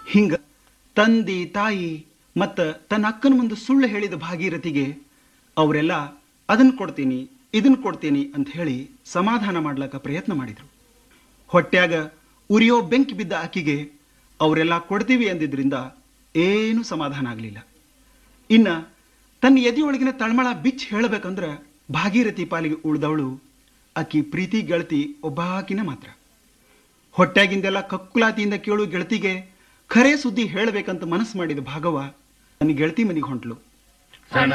ಹಿಂಗ ತಂದಿ ತಾಯಿ ಮತ್ತ ತನ್ನ ಅಕ್ಕನ ಮುಂದೆ ಸುಳ್ಳು ಹೇಳಿದ ಭಾಗೀರಥಿಗೆ ಅವರೆಲ್ಲ ಅದನ್ನ ಕೊಡ್ತೀನಿ ಇದನ್ನ ಕೊಡ್ತೀನಿ ಅಂತ ಹೇಳಿ ಸಮಾಧಾನ ಮಾಡ್ಲಕ್ಕ ಪ್ರಯತ್ನ ಮಾಡಿದ್ರು ಹೊಟ್ಯಾಗ ಉರಿಯೋ ಬೆಂಕಿ ಬಿದ್ದ ಆಕಿಗೆ ಅವರೆಲ್ಲ ಕೊಡ್ತೀವಿ ಅಂದಿದ್ರಿಂದ ಏನೂ ಸಮಾಧಾನ ಆಗಲಿಲ್ಲ ಇನ್ನ ತನ್ನ ಎದೆಯೊಳಗಿನ ತಳಮಳ ಬಿಚ್ಚಿ ಹೇಳಬೇಕಂದ್ರ ಭಾಗೀರಥಿ ಪಾಲಿಗೆ ಉಳ್ದವಳು ಆಕಿ ಪ್ರೀತಿ ಗೆಳತಿ ಒಬ್ಬಾಕಿನ ಮಾತ್ರ ಹೊಟ್ಯಾಗಿಂದೆಲ್ಲ ಕಕ್ಕುಲಾತಿಯಿಂದ ಕೇಳು ಗೆಳತಿಗೆ ಖರೆ ಸುದ್ದಿ ಹೇಳಬೇಕಂತ ಮನಸ್ಸು ಮಾಡಿದ ಭಾಗವ ತನ್ನ ಗೆಳತಿ ಮನೆಗೆ ಹೊಂಟ್ಲು ಸಣ